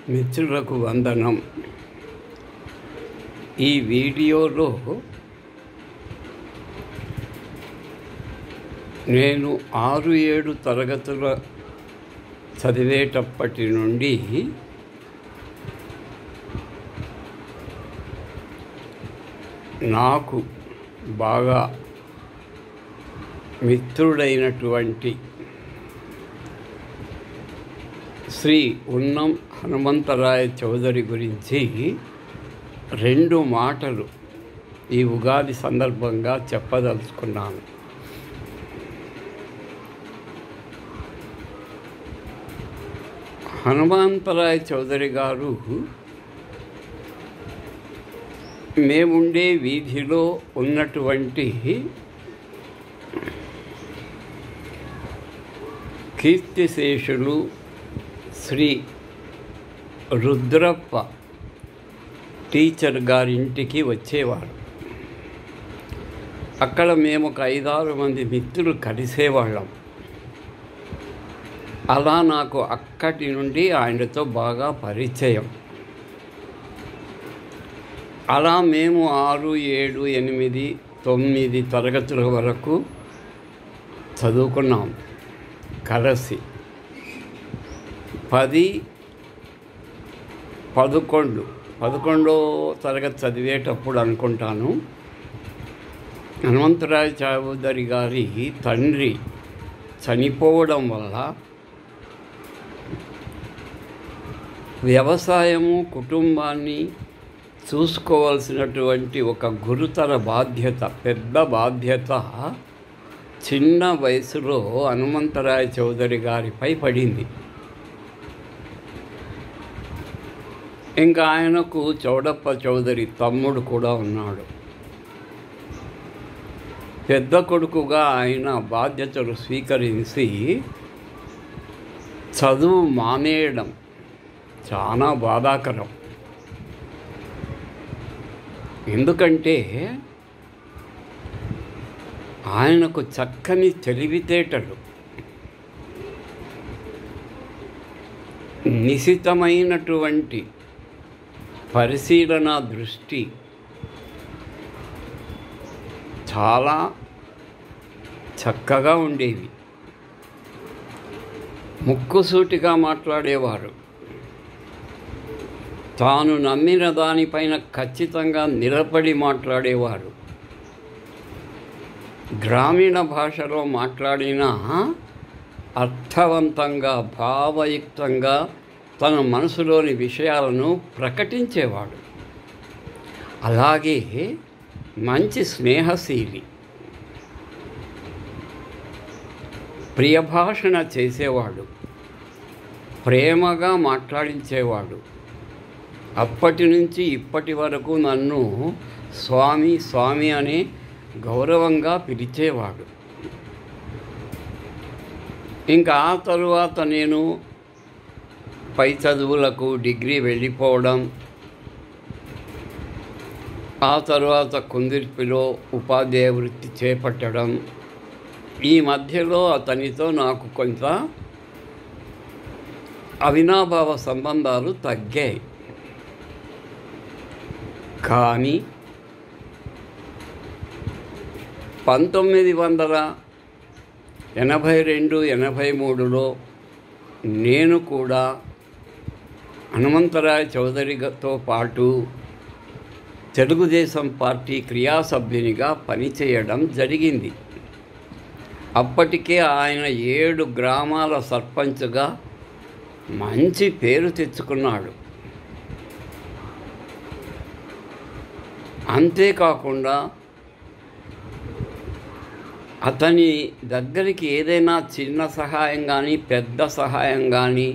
మిత్రులకు వందనం ఈ వీడియోలో నేను ఆరు ఏడు తరగతుల చదివేటప్పటి నుండి నాకు బాగా మిత్రుడైనటువంటి శ్రీ ఉన్నం హనుమంతరాయ చౌదరి గురించి రెండు మాటలు ఈ ఉగాది సందర్భంగా చెప్పదలుచుకున్నాను హనుమంతరాయ చౌదరి గారు మేముండే వీధిలో ఉన్నటువంటి కీర్తిశేషులు శ్రీ రుద్రప్ప టీచర్ గారింటికి వచ్చేవారు అక్కడ మేము ఒక ఐదారు మంది మిత్రులు కలిసేవాళ్ళం అలా నాకు అక్కడి నుండి ఆయనతో బాగా పరిచయం అలా మేము ఆరు ఏడు ఎనిమిది తొమ్మిది తరగతుల వరకు చదువుకున్నాం కలిసి పది పదకొండు పదకొండో తరగతి చదివేటప్పుడు అనుకుంటాను హనుమంతరాయ చౌదరి గారి తండ్రి చనిపోవడం వల్ల వ్యవసాయము కుటుంబాన్ని చూసుకోవాల్సినటువంటి ఒక గురుతర బాధ్యత పెద్ద బాధ్యత చిన్న వయసులో హనుమంతరాయ చౌదరి గారిపై పడింది ఇంకా ఆయనకు చౌడప్ప చౌదరి తమ్ముడు కూడా ఉన్నాడు పెద్ద కొడుకుగా ఆయన బాధ్యతలు స్వీకరించి చదువు మానేయడం చాలా బాధాకరం ఎందుకంటే ఆయనకు చక్కని తెలివితేటలు నిశితమైనటువంటి పరిశీలన దృష్టి చాలా చక్కగా ఉండేవి ముక్కుసూటిగా మాట్లాడేవారు తాను నమ్మిన దానిపైన ఖచ్చితంగా నిలబడి మాట్లాడేవారు గ్రామీణ భాషలో మాట్లాడినా అర్థవంతంగా భావయుక్తంగా తన మనసులోని విషయాలను ప్రకటించేవాడు అలాగే మంచి స్నేహశీలి ప్రియభాషణ చేసేవాడు ప్రేమగా మాట్లాడించేవాడు అప్పటి నుంచి ఇప్పటి వరకు నన్ను స్వామి స్వామి అని గౌరవంగా పిలిచేవాడు ఇంకా ఆ తరువాత నేను పై చదువులకు డిగ్రీ వెళ్ళిపోవడం ఆ తరువాత కుందిర్పిలో ఉపాధ్యాయ వృత్తి చేపట్టడం ఈ మధ్యలో అతనితో నాకు కొంత అవినాభావ సంబంధాలు తగ్గాయి కానీ పంతొమ్మిది వందల ఎనభై రెండు ఎనభై మూడులో నేను కూడా హనుమంతరాయ చౌదరితో పాటు తెలుగుదేశం పార్టీ క్రియాసభ్యునిగా పనిచేయడం జరిగింది అప్పటికే ఆయన ఏడు గ్రామాల సర్పంచ్గా మంచి పేరు తెచ్చుకున్నాడు అంతేకాకుండా అతని దగ్గరికి ఏదైనా చిన్న సహాయం కానీ పెద్ద సహాయం కానీ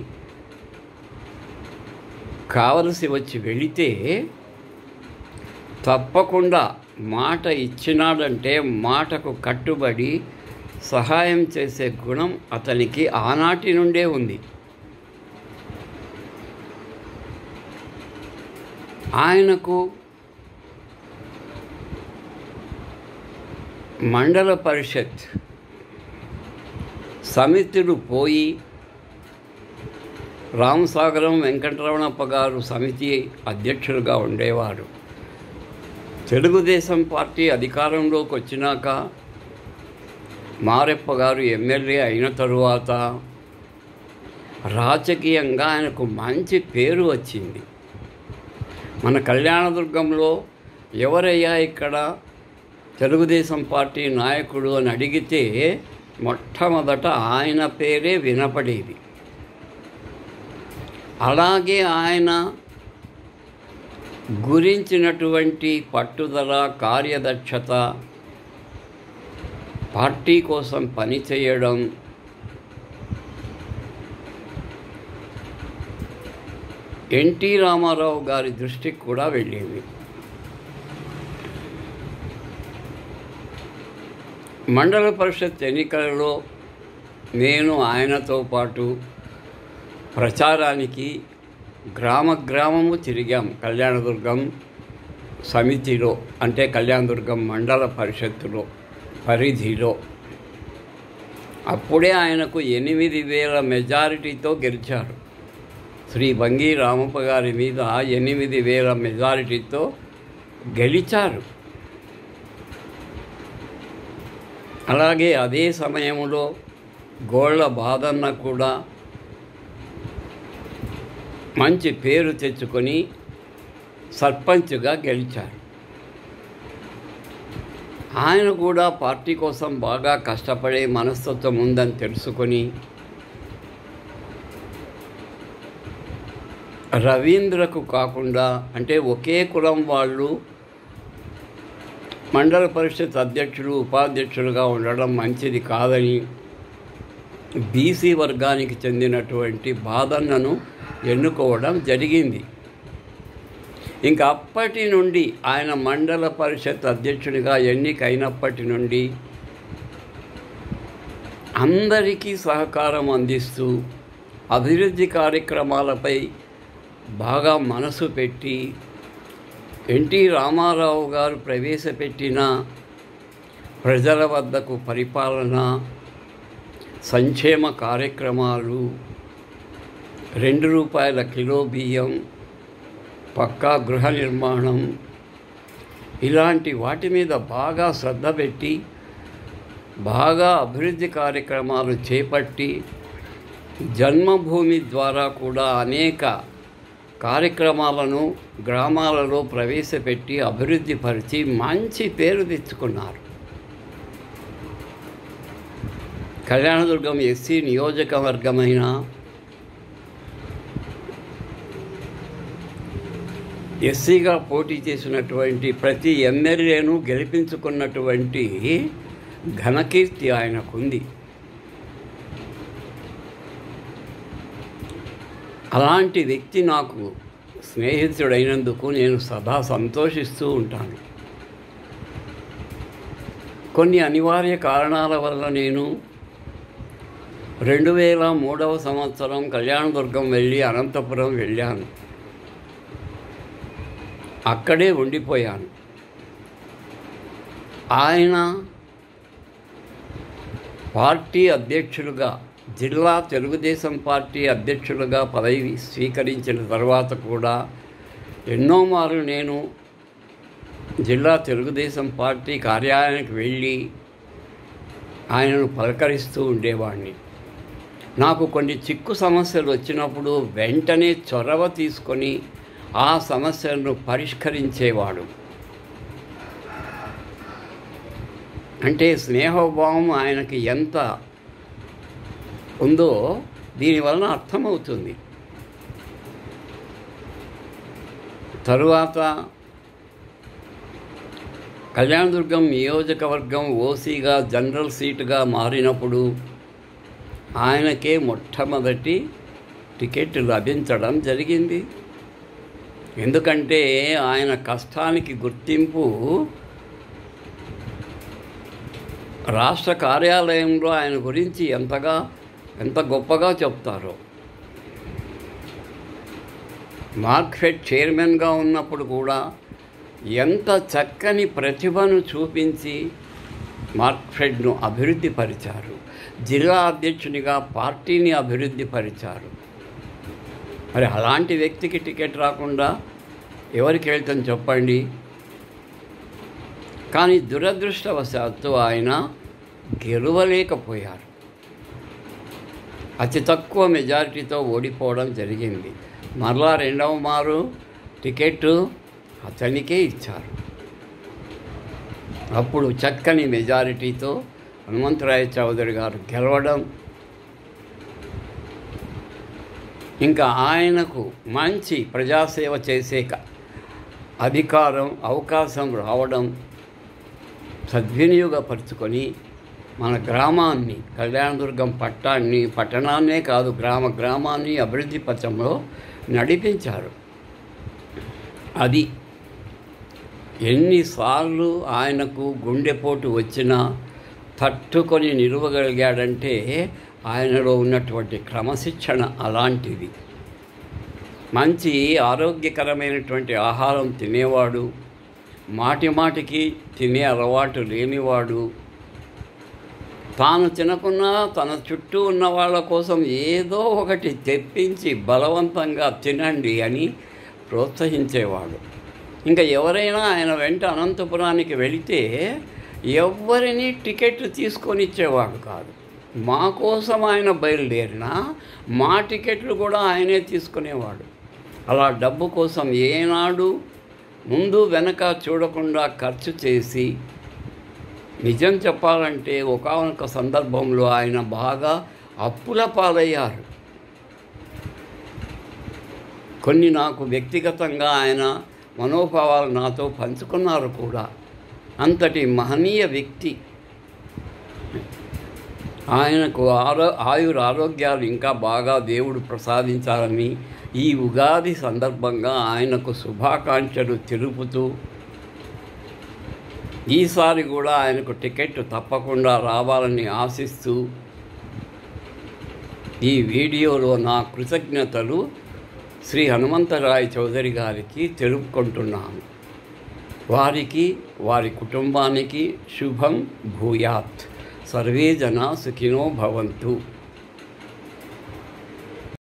కావలసి వచ్చి వెళితే తప్పకుండా మాట ఇచ్చినాడంటే మాటకు కట్టుబడి సహాయం చేసే గుణం అతనికి ఆనాటి నుండే ఉంది ఆయనకు మండల పరిషత్ సమితులు పోయి రామసాగరం వెంకటరమణప్ప గారు సమితి అధ్యక్షులుగా ఉండేవారు తెలుగుదేశం పార్టీ అధికారంలోకి వచ్చినాక మారెప్ప గారు ఎమ్మెల్యే అయిన తరువాత రాజకీయంగా ఆయనకు మంచి పేరు వచ్చింది మన కళ్యాణదుర్గంలో ఎవరయ్యా ఇక్కడ తెలుగుదేశం పార్టీ నాయకుడు అని అడిగితే మొట్టమొదట ఆయన పేరే వినపడేది అలాగే ఆయన గురించినటువంటి పట్టుదల కార్యదక్షత పార్టీ కోసం పనిచేయడం ఎన్టీ రామారావు గారి దృష్టికి కూడా వెళ్ళింది మండల పరిషత్ ఎన్నికలలో నేను ఆయనతో పాటు ప్రచారానికి గ్రామ గ్రామము తిరిగాం కళ్యాణదుర్గం సమితిలో అంటే కళ్యాణదుర్గం మండల పరిషత్తులో పరిధిలో అప్పుడే ఆయనకు ఎనిమిది వేల మెజారిటీతో గెలిచారు శ్రీ బంగి రామప్ప గారి మీద ఎనిమిది వేల మెజారిటీతో గెలిచారు అలాగే అదే సమయంలో గోళ్ళ బాధన్న కూడా మంచి పేరు తెచ్చుకొని సర్పంచ్గా గెలిచారు ఆయన కూడా పార్టీ కోసం బాగా కష్టపడే మనస్తత్వం ఉందని తెలుసుకొని రవీంద్రకు కాకుండా అంటే ఒకే కులం వాళ్ళు మండల పరిషత్ అధ్యక్షులు ఉపాధ్యక్షులుగా ఉండడం మంచిది కాదని బీసీ వర్గానికి చెందినటువంటి బాధన్నను ఎన్నుకోవడం జరిగింది ఇంకా అప్పటి నుండి ఆయన మండల పరిషత్ అధ్యక్షుడిగా ఎన్నికైనప్పటి నుండి అందరికీ సహకారం అందిస్తూ అభివృద్ధి కార్యక్రమాలపై బాగా మనసు పెట్టి ఎన్టీ రామారావు గారు ప్రవేశపెట్టిన ప్రజల వద్దకు పరిపాలన సంక్షేమ కార్యక్రమాలు రెండు రూపాయల కిలో బియ్యం పక్కా గృహ నిర్మాణం ఇలాంటి వాటి మీద బాగా శ్రద్ధ పెట్టి బాగా అభివృద్ధి కార్యక్రమాలు చేపట్టి జన్మభూమి ద్వారా కూడా అనేక కార్యక్రమాలను గ్రామాలలో ప్రవేశపెట్టి అభివృద్ధి పరిచి మంచి పేరు తెచ్చుకున్నారు కళ్యాణదుర్గం ఎస్సీ నియోజకవర్గమైన ఎస్సీగా పోటీ చేసినటువంటి ప్రతి ఎమ్మెల్యేను గెలిపించుకున్నటువంటి ఘనకీర్తి ఆయనకుంది అలాంటి వ్యక్తి నాకు స్నేహితుడైనందుకు నేను సదా సంతోషిస్తూ ఉంటాను కొన్ని అనివార్య కారణాల వల్ల నేను రెండు వేల మూడవ సంవత్సరం కళ్యాణదుర్గం వెళ్ళి అనంతపురం వెళ్ళాను అక్కడే ఉండిపోయాను ఆయన పార్టీ అధ్యక్షులుగా జిల్లా తెలుగుదేశం పార్టీ అధ్యక్షులుగా పదవి స్వీకరించిన తర్వాత కూడా ఎన్నో మార్లు నేను జిల్లా తెలుగుదేశం పార్టీ కార్యాలయానికి వెళ్ళి ఆయనను పలకరిస్తూ ఉండేవాడిని నాకు కొన్ని చిక్కు సమస్యలు వచ్చినప్పుడు వెంటనే చొరవ తీసుకొని ఆ సమస్యలను పరిష్కరించేవాడు అంటే స్నేహభావం ఆయనకి ఎంత ఉందో దీనివలన అర్థమవుతుంది తరువాత కళ్యాణదుర్గం నియోజకవర్గం ఓసీగా జనరల్ సీటుగా మారినప్పుడు ఆయనకే మొట్టమొదటి టికెట్ లభించడం జరిగింది ఎందుకంటే ఆయన కష్టానికి గుర్తింపు రాష్ట్ర కార్యాలయంలో ఆయన గురించి ఎంతగా ఎంత గొప్పగా చెప్తారో మార్క్ఫెడ్ చైర్మన్గా ఉన్నప్పుడు కూడా ఎంత చక్కని ప్రతిభను చూపించి మార్క్ఫెడ్ను అభివృద్ధి పరిచారు జిల్లా అధ్యక్షునిగా పార్టీని అభివృద్ధి పరిచారు మరి అలాంటి వ్యక్తికి టికెట్ రాకుండా ఎవరికి వెళ్తాం చెప్పండి కానీ దురదృష్టవశాత్తు ఆయన గెలవలేకపోయారు అతి తక్కువ మెజారిటీతో ఓడిపోవడం జరిగింది మరలా రెండవ మారు టికెట్ అతనికే ఇచ్చారు అప్పుడు చక్కని మెజారిటీతో హనుమంతరాయ చౌదరి గారు గెలవడం ఇంకా ఆయనకు మంచి ప్రజాసేవ చేసే క- అధికారం అవకాశం రావడం సద్వినియోగపరుచుకొని మన గ్రామాన్ని కళ్యాణదుర్గం పట్టాన్ని పట్టణాన్నే కాదు గ్రామ గ్రామాన్ని అభివృద్ధి పథంలో నడిపించారు అది ఎన్నిసార్లు ఆయనకు గుండెపోటు వచ్చినా తట్టుకొని నిలవగలిగాడంటే ఆయనలో ఉన్నటువంటి క్రమశిక్షణ అలాంటిది మంచి ఆరోగ్యకరమైనటువంటి ఆహారం తినేవాడు మాటి మాటికి తినే అలవాటు లేనివాడు తాను తినకున్నా తన చుట్టూ ఉన్న వాళ్ళ కోసం ఏదో ఒకటి తెప్పించి బలవంతంగా తినండి అని ప్రోత్సహించేవాడు ఇంకా ఎవరైనా ఆయన వెంట అనంతపురానికి వెళితే ఎవరిని టికెట్ తీసుకొని ఇచ్చేవాడు కాదు మా కోసం ఆయన బయలుదేరినా మా టికెట్లు కూడా ఆయనే తీసుకునేవాడు అలా డబ్బు కోసం ఏనాడు ముందు వెనక చూడకుండా ఖర్చు చేసి నిజం చెప్పాలంటే ఒకానొక సందర్భంలో ఆయన బాగా అప్పుల పాలయ్యారు కొన్ని నాకు వ్యక్తిగతంగా ఆయన మనోభావాలు నాతో పంచుకున్నారు కూడా అంతటి మహనీయ వ్యక్తి ఆయనకు ఆరో ఆయుర ఆరోగ్యాలు ఇంకా బాగా దేవుడు ప్రసాదించాలని ఈ ఉగాది సందర్భంగా ఆయనకు శుభాకాంక్షలు తెలుపుతూ ఈసారి కూడా ఆయనకు టికెట్ తప్పకుండా రావాలని ఆశిస్తూ ఈ వీడియోలో నా కృతజ్ఞతలు శ్రీ హనుమంతరాయ్ చౌదరి గారికి తెలుపుకుంటున్నాను వారికి వారి కుటుంబానికి శుభం భూయాత్ సర్వే జనా సుఖినో భవంతు